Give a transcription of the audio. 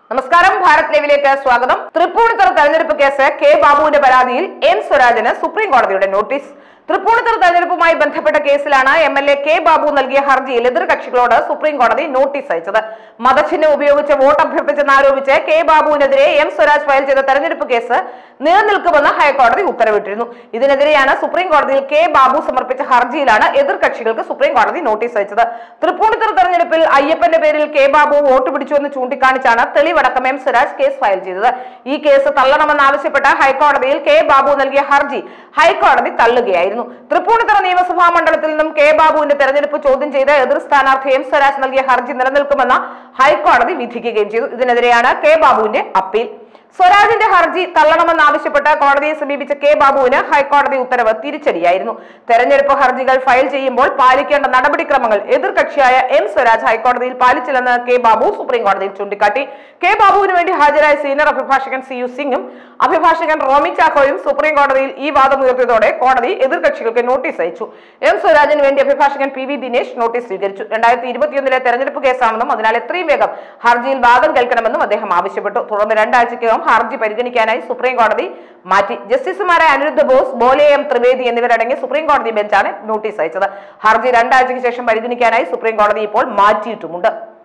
നമസ്കാരം ഭാരത് ലൈവിലേക്ക് സ്വാഗതം തൃപ്പൂണിത്തുറ തെരഞ്ഞെടുപ്പ് കേസ് കെ ബാബുവിന്റെ പരാതിയിൽ എം സ്വരാജിന് സുപ്രീം കോടതിയുടെ നോട്ടീസ് തൃപ്പൂണിത്തുറ തെരഞ്ഞെടുപ്പുമായി ബന്ധപ്പെട്ട കേസിലാണ് M L A K Babu നൽകിയ ഹർജിയിൽ എതിർകക്ഷികളോട് സുപ്രീം കോടതി നോട്ടീസ് അയച്ചത് മതചിഹ്നം ഉപയോഗിച്ച് വോട്ട് അഭ്യർത്ഥിച്ചെന്നാരോപിച്ച് കെ ബാബുവിനെതിരെ എം സ്വരാജ് ഫയൽ ചെയ്ത തെരഞ്ഞെടുപ്പ് കേസ് നിലനിൽക്കുമെന്ന് ഹൈക്കോടതി ഉത്തരവിട്ടിരുന്നു ഇതിനെതിരെയാണ് സുപ്രീം കോടതിയിൽ കെ ബാബു സമർപ്പിച്ച ഹർജിയിലാണ് എതിർകക്ഷികൾക്ക് സുപ്രീം കോടതി നോട്ടീസ് അയച്ചത് തൃപ്പൂണിത്തുറ തെരഞ്ഞെടുപ്പിൽ അയ്യപ്പന്റെ പേരിൽ കെ ബാബു വോട്ട് പിടിച്ചുവെന്ന് ചൂണ്ടിക്കാണിച്ചാണ് തെളിവടക്കം എം സ്വരാജ് കേസ് ഫയൽ ചെയ്തത് ഈ കേസ് തള്ളണമെന്നാവശ്യപ്പെട്ട് ഹൈക്കോടതിയിൽ കെ ബാബു നൽകിയ ഹർജി ഹൈക്കോടതി തള്ളുകയായിരുന്നു തൃപ്പൂണിത്തുറ നിയമസഭാ മണ്ഡലത്തിൽ നിന്നും കെ ബാബുവിന്റെ തെരഞ്ഞെടുപ്പ് ചോദ്യം ചെയ്ത് എതിർ സ്ഥാനാർത്ഥി എം സ്വരാജ് നൽകിയ ഹർജി നിലനിൽക്കുമെന്ന് ഹൈക്കോടതി വിധിക്കുകയും ചെയ്തു ഇതിനെതിരെയാണ് കെ ബാബുവിന്റെ അപ്പീൽ സ്വരാജിന്റെ ഹർജി തള്ളണമെന്നാവശ്യപ്പെട്ട് കോടതിയെ സമീപിച്ച കെ ബാബുവിന് ഹൈക്കോടതി ഉത്തരവ് തിരിച്ചടിയായിരുന്നു തെരഞ്ഞെടുപ്പ് ഹർജികൾ ഫയൽ ചെയ്യുമ്പോൾ പാലിക്കേണ്ട നടപടിക്രമങ്ങൾ എതിർകക്ഷിയായ എം സ്വരാജ് ഹൈക്കോടതിയിൽ പാലിച്ചില്ലെന്ന് കെ ബാബു സുപ്രീം കോടതിയിൽ ചൂണ്ടിക്കാട്ടി കെ ബാബുവിന് വേണ്ടി ഹാജരായ സീനിയർ അഭിഭാഷകൻ സി യു സിംഗും അഭിഭാഷകൻ റോമി ചാക്കോയും സുപ്രീം കോടതിയിൽ ഈ വാദം ഉയർത്തിയതോടെ കോടതി എതിർകക്ഷികൾക്ക് നോട്ടീസ് അയച്ചു എം സ്വരാജിന് വേണ്ടി അഭിഭാഷകൻ പി വി ദിനേശ് നോട്ടീസ് സ്വീകരിച്ചു രണ്ടായിരത്തി ഇരുപത്തിയൊന്നിലെ തെരഞ്ഞെടുപ്പ് കേസാണെന്നും അതിനാൽ എത്രയും വേഗം ഹർജിയിൽ വാദം കേൾക്കണമെന്നും അദ്ദേഹം ആവശ്യപ്പെട്ടു തുടർന്ന് രണ്ടാഴ്ചയ്ക്കകം ഹർജി പരിഗണിക്കാനായി സുപ്രീം കോടതി മാറ്റി ജസ്റ്റിസുമാരായ അനിരുദ്ധ ബോസ് ബോലെ എം ത്രിവേദി എന്നിവരടങ്ങിയ സുപ്രീം കോടതി ബെഞ്ചാണ് നോട്ടീസ് അയച്ചത് ഹർജി രണ്ടാഴ്ചയ്ക്ക് ശേഷം പരിഗണിക്കാനായി സുപ്രീം കോടതി ഇപ്പോൾ മാറ്റിയിട്ടുമുണ്ട്